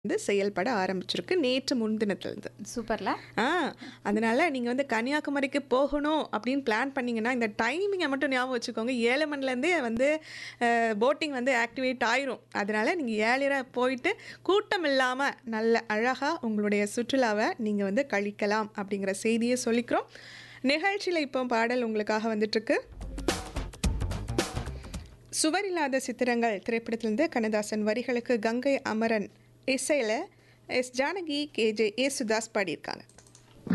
வந்து செயல்பட ஆரம்பிச்சிருக்கு நேற்று முன்தினத்துலேருந்து சூப்பர்ல ஆ அதனால நீங்கள் வந்து கன்னியாகுமரிக்கு போகணும் அப்படின்னு பிளான் பண்ணீங்கன்னா இந்த டைமிங்கை மட்டும் ஞாபகம் வச்சுக்கோங்க ஏழு மணிலேருந்தே வந்து போட்டிங் வந்து ஆக்டிவேட் ஆயிரும் அதனால நீங்கள் ஏழரை போயிட்டு கூட்டம் இல்லாமல் நல்ல அழகாக உங்களுடைய சுற்றுலாவை நீங்கள் வந்து கழிக்கலாம் அப்படிங்கிற செய்தியை சொல்லிக்கிறோம் நிகழ்ச்சியில் இப்போ பாடல் உங்களுக்காக வந்துட்டுருக்கு சுவரில்லாத சித்திரங்கள் திரைப்படத்திலிருந்து கண்ணதாசன் வரிகளுக்கு கங்கை அமரன் இசையில் எஸ் ஜானகி கேஜே ஏசுதாஸ் பாடியிருக்காங்க